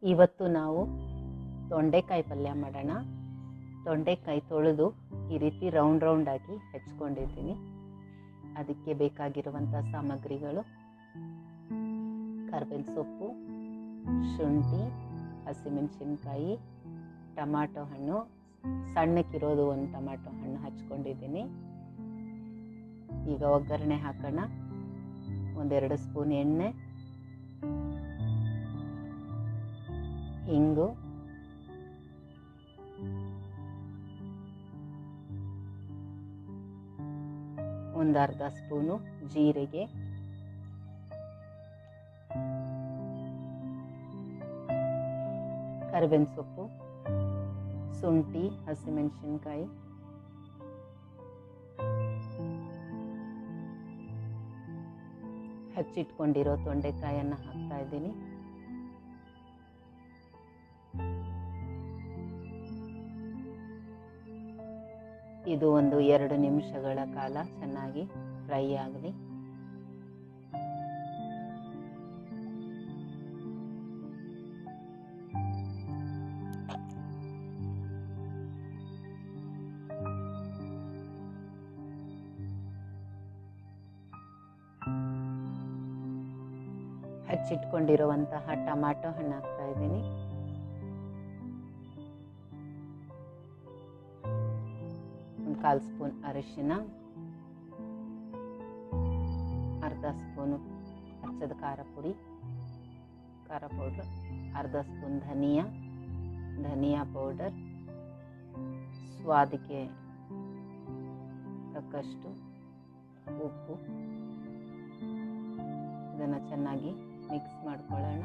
ಇವತ್ತು ನಾವು ತೊಂಡೆಕಾಯಿ ಪಲ್ಯ ಮಾಡೋಣ ತೊಂಡೆಕಾಯಿ ತೊಳೆದು ಈ ರೀತಿ ರೌಂಡ್ ರೌಂಡಾಗಿ ಹೆಚ್ಕೊಂಡಿದ್ದೀನಿ ಅದಕ್ಕೆ ಬೇಕಾಗಿರುವಂಥ ಸಾಮಗ್ರಿಗಳು ಕರ್ಬೇವಿನ ಸೊಪ್ಪು ಶುಂಠಿ ಹಸಿಮೆಣಸಿನ್ಕಾಯಿ ಟಮಾಟೊ ಹಣ್ಣು ಸಣ್ಣಕ್ಕಿರೋದು ಒಂದು ಟಮಾಟೊ ಹಣ್ಣು ಹಚ್ಕೊಂಡಿದ್ದೀನಿ ಈಗ ಒಗ್ಗರಣೆ ಹಾಕೋಣ ಒಂದೆರಡು ಸ್ಪೂನ್ ಎಣ್ಣೆ ಹಿಂಗು ಒಂದು ಅರ್ಧ ಸ್ಪೂನು ಜೀರಿಗೆ ಕರಿಬೇವಿನ ಸೊಪ್ಪು ಶುಂಠಿ ಹಸಿಮೆಣಸಿನ್ಕಾಯಿ ಹಚ್ಚಿಟ್ಕೊಂಡಿರೋ ತೊಂಡೆಕಾಯನ್ನು ಹಾಕ್ತಾ ಇದ್ದೀನಿ ಇದು ಒಂದು ಎರಡು ನಿಮಿಷಗಳ ಕಾಲ ಚೆನ್ನಾಗಿ ಫ್ರೈ ಆಗಲಿ ಹಚ್ಚಿಟ್ಕೊಂಡಿರುವಂತಹ ಟಮಾಟೊ ಹಣ್ಣು ಹಾಕ್ತಾ ಇದ್ದೀನಿ ಒಂದು ಕಾಲು ಸ್ಪೂನ್ ಅರಿಶಿನ ಅರ್ಧ ಸ್ಪೂನು ಹಚ್ಚದ ಖಾರ ಪುಡಿ ಖಾರ ಪೌಡ್ರ್ ಅರ್ಧ ಸ್ಪೂನ್ ಧನಿಯಾ ಧನಿಯಾ ಪೌಡರ್ ಸ್ವಾದಕ್ಕೆ ತಕ್ಕಷ್ಟು ಉಪ್ಪು ಇದನ್ನು ಚೆನ್ನಾಗಿ ಮಿಕ್ಸ್ ಮಾಡ್ಕೊಳ್ಳೋಣ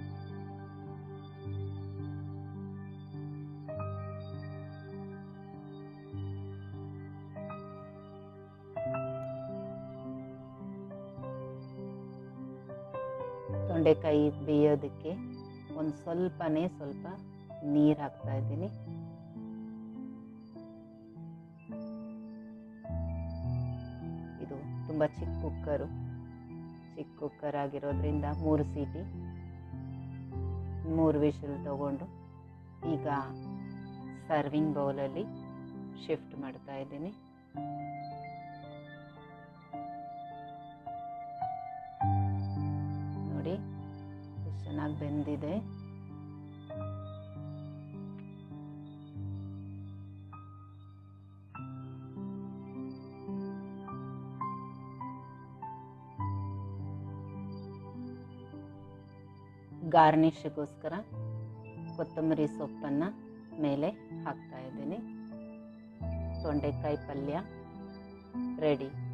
ತೊಂಡೆಕಾಯಿ ಬೇಯೋದಕ್ಕೆ ಒಂದು ಸ್ವಲ್ಪನೇ ಸ್ವಲ್ಪ ನೀರು ಹಾಕ್ತಾ ಇದ್ದೀನಿ ಇದು ತುಂಬ ಚಿಕ್ಕ ಕುಕ್ಕರು ಚಿಕ್ಕ ಕುಕ್ಕರ್ ಆಗಿರೋದ್ರಿಂದ ಮೂರು ಸೀಟಿ ಮೂರು ವಿಷಲ್ ತಗೊಂಡು ಈಗ ಸರ್ವಿಂಗ್ ಬೌಲಲ್ಲಿ ಶಿಫ್ಟ್ ಮಾಡ್ತಾ ಇದ್ದೀನಿ ನೋಡಿ ಎಷ್ಟು ಚೆನ್ನಾಗಿ ಬೆಂದಿದೆ ಗಾರ್ನಿಷ್ಗೋಸ್ಕರ ಕೊತ್ತಂಬರಿ ಸೊಪ್ಪನ್ನು ಮೇಲೆ ಹಾಕ್ತಾ ಇದ್ದೀನಿ ತೊಂಡೆಕಾಯಿ ಪಲ್ಯ ರೆಡಿ